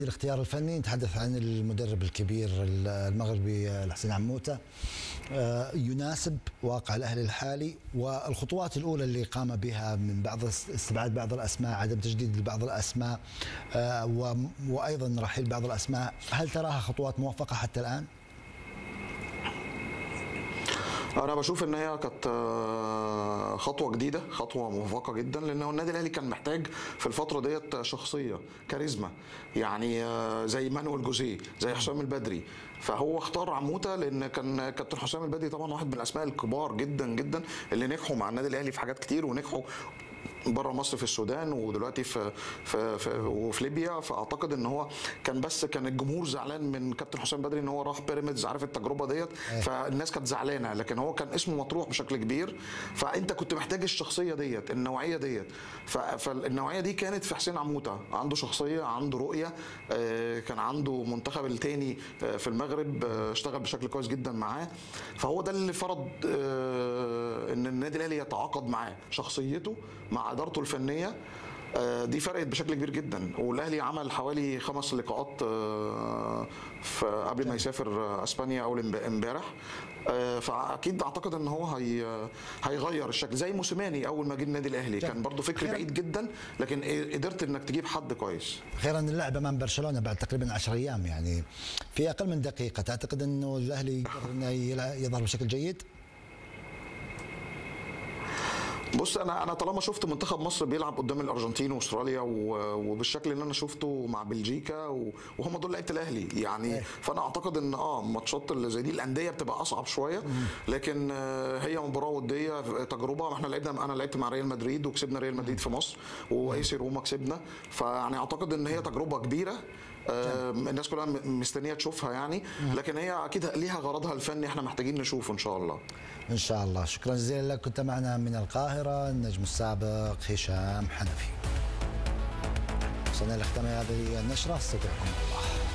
الاختيار الفني نتحدث عن المدرب الكبير المغربي الحسين عموته آه، يناسب واقع الاهلي الحالي والخطوات الاولى اللي قام بها من بعض استبعاد بعض الاسماء عدم تجديد بعض الاسماء آه، وايضا رحيل بعض الاسماء هل تراها خطوات موفقه حتى الان؟ انا بشوف ان هي كانت آه، خطوه جديده خطوه موفقه جدا لان النادي الاهلي كان محتاج في الفتره ديت شخصيه كاريزما يعني آه، زي مانويل جوزيه زي حسام البدري فهو اختار عموته لان كان كابتن حسام البدري طبعا واحد من الاسماء الكبار جدا جدا اللي نجحوا مع النادي الاهلي في حاجات كتير ونجحوا بره مصر في السودان ودلوقتي في في, في وفي ليبيا فاعتقد ان هو كان بس كان الجمهور زعلان من كابتن حسام بدري ان هو راح بيراميدز عارف التجربه ديت فالناس كانت زعلانه لكن هو كان اسمه مطروح بشكل كبير فانت كنت محتاج الشخصيه ديت النوعيه ديت فالنوعيه دي كانت في حسين عموته عنده شخصيه عنده رؤيه آه، كان عنده منتخب التاني آه، في المغرب آه، اشتغل بشكل كويس جدا معاه فهو ده اللي فرض ان النادي الاهلي يتعاقد معاه شخصيته مع ادارته الفنيه آه، دي فرقت بشكل كبير جدا والاهلي عمل حوالي خمس لقاءات آه، قبل ما يسافر اسبانيا اول امبارح آه، فاكيد اعتقد ان هو هي هيغير الشكل زي موسيماني اول ما جه النادي الاهلي كان برضه فكر بعيد جدا لكن قدرت انك تجيب حد كويس خيرا اللعب امام برشلونه بعد تقريبا 10 ايام يعني في اقل من دقيقه تعتقد انه الاهلي يقدر انه يظهر بشكل جيد؟ بص انا انا طالما شفت منتخب مصر بيلعب قدام الارجنتين واستراليا وبالشكل اللي انا شفته مع بلجيكا وهم دول لعيبه الاهلي يعني إيه. فانا اعتقد ان اه ماتشات اللي زي دي الانديه بتبقى اصعب شويه لكن آه، هي مباراه وديه تجربه احنا لعبنا انا لعبت مع ريال مدريد وكسبنا ريال مدريد في مصر وايسي روما كسبنا فيعني اعتقد ان هي تجربه كبيره الناس كلها مستنيه تشوفها يعني لكن هي اكيد ليها غرضها الفني احنا محتاجين نشوفه ان شاء الله ان شاء الله شكرا جزيلا لك كنت معنا من القاهره النجم السابق هشام حنفي وصلنا لختام هذه النشره استودعكم الله